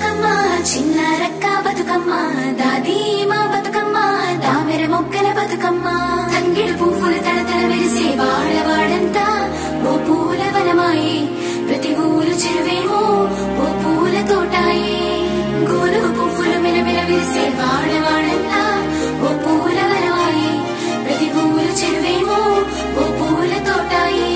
బతుకమ్మ చిన్న రక్క బతుకమ్మ దాది మా బతుకమ్మ దామెర మొగ్గల బతుకమ్మ తంగిడు పువ్వులు తడతడ వెలిసే వాడవాడంతా ఓ పూల వనమాయే ప్రతి ఊరు చెరువేమో ఓ పూల తోటాయే గోలుగు పువ్వులు మెలమెల విరిసే వాడవాడంతా ఓ పూల వనమాయే ప్రతి ఊరు చెరువేమో ఓ పూల తోటాయే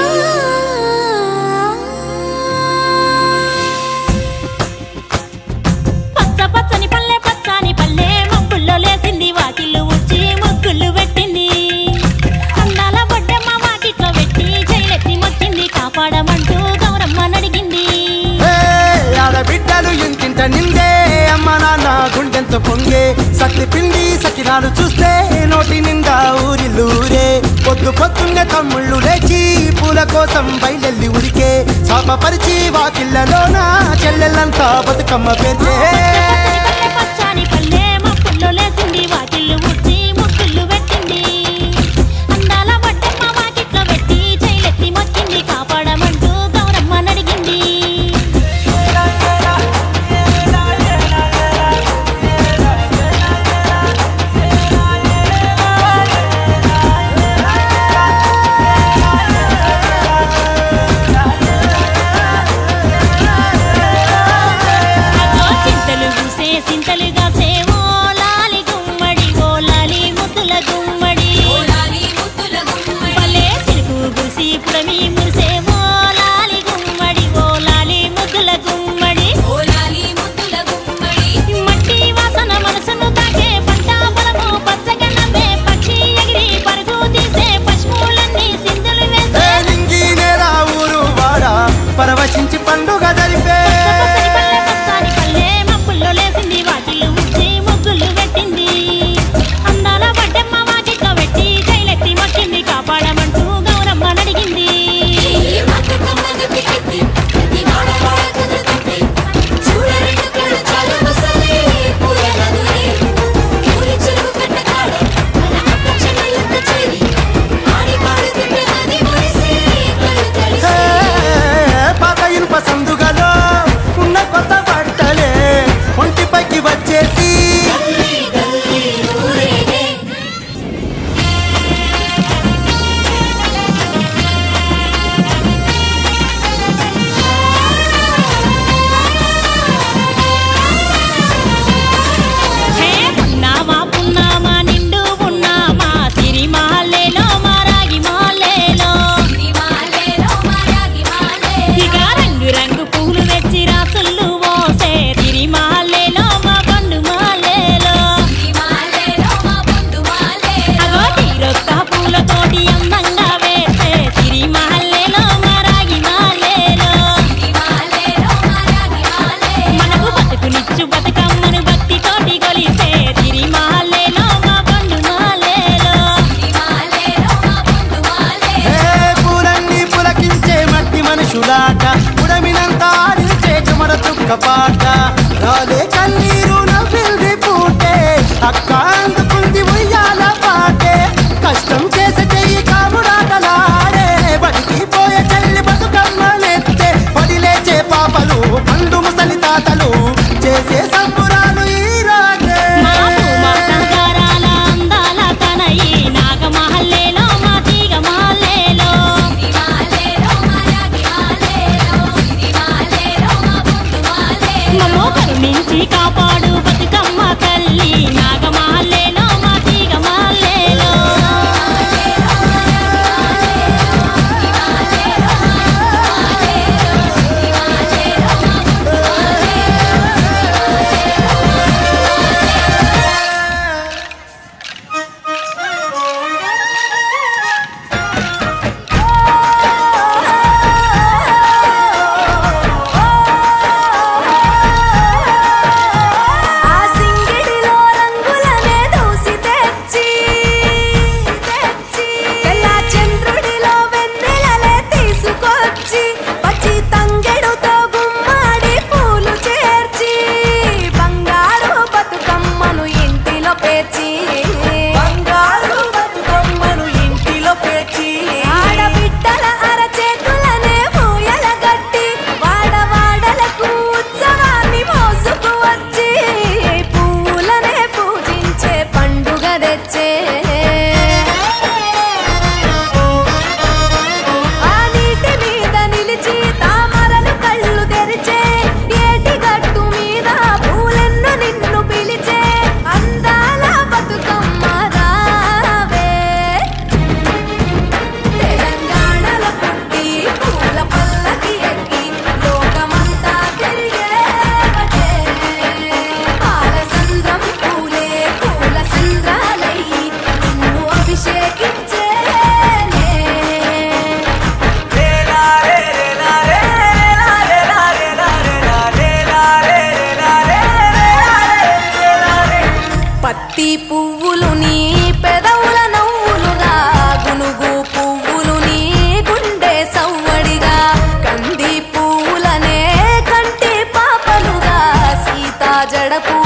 పచ్చ పచ్చని పల్లె పచ్చని పల్లె మబ్బుల్లో లేసింది వాకిళ్ళు ఉచ్చి ముగ్గులు పెట్టింది అందాల బొడ్డమ్మ వాకిట్లో పెట్టి జైలెత్తి మొక్కింది కాపాడమంటూ గౌరమ్మ నడిగింది ఏ, ఆడబిడ్డలు ఇంటింట నిందే అమ్మ నాన్న గుండెంత పొంగే సత్తి పిండి సకినాలు చూస్తే నోటి నిండా ఊరిల్లూరే పొద్దు పొద్దున్నే తమ్ముళ్ళు లేచి పూల కోసం బయలెల్లి ఉరికే శాపపరిచి వాకిళ్ళలోన చెల్లెళ్ళంతా బతుకమ్మ పేర్చే పచ్చని పచ్చని పల్లె మబ్బుల్లో లేసింది వాకిళ్ళు ఉచ్చి ముగ్గులు పెట్టింది అందాల బొడ్డమ్మ వాకిట్లో పెట్టి జైలెత్తి మొక్కింది కాపాడమంటూ గౌరమ్మ నడిగింది అగో చింతలు పూసే చింతలుగా సేవో లాలి గుమ్మడి ఓ లాలి ముద్దుల గుమ్మడి భలే చిలుకు గురిసి పుడమి మురిసేవో లాలి గుమ్మడి ఓ లాలి ముద్దుల గుమ్మడి మట్టి వాసన మనసును తాకే పంట పొలము పచ్చగా నవ్వే పక్షి ఎగిరి పరుగు తీసే పశువులన్నీ సింధులు వేసే ఏ నింగి నేల ఊరు వాడ పరవశించి పండుగ జరిపే పచ్చని పల్లె పచ్చని పల్లె మబ్బుల్లో లేసింది వాకిళ్ళు ఉచ్చి ముగ్గులు పెట్టింది అందాల బడ్డమ్మ వాకిట్లో పెట్టి జైలెత్తి మొక్కింది కాపాడమంటూ గౌరమ్మ నడిగింది ఏ, పాత ఇనుప సందుగలో ఉన్న కొత్త బట్టలే ఒంటిపైకి వచ్చేసి హే పున్నామా పున్నామా నిండు పున్నామా సిరిమాలేలో మారాగి మాలేలో ఇక రంగు రంగు పూలు తెచ్చి రాసులు పోసే సిరిమాలేలో మా పండు మాలేలో అగో తీరొక్క పూలతోటి అందంగా వేసే సిరిమాలేలో మారాగి మాలేలో మనకు బతుకునిచ్చు బతుకమ్మను భక్తితోటి కొలిసే సిరిమాలేలో మా పండు మాలేలో ఏ పూలన్నీ పులకించే మట్టి మనుషులాట ఉడమినంత ఆడించే చెమర చుక్క పాట రాలే కన్నీరు నవ్వింది పూటే అక్క అందుకుంది ఉయ్యాల పాటే కష్టం చేసే చెయ్యి కాముడాటలాడే బడికి పోయే చెల్లి బతుకమ్మ నెత్తే పడి లేచే పాపలు పండు ముసలి తాతలు చేసే సంబురాలు ఈ రాజే మా భూమా సంసారాల అందాల తనయి నాగమహల్లేలో మా తీగ మహల్లేలో మమ్మో కరుణించి కాపాడు బతుకమ్మ తల్లి నాగమహల్లేలో మా తీగ మహల్లేలో ఆ సింగిడిలో రంగుల గడపు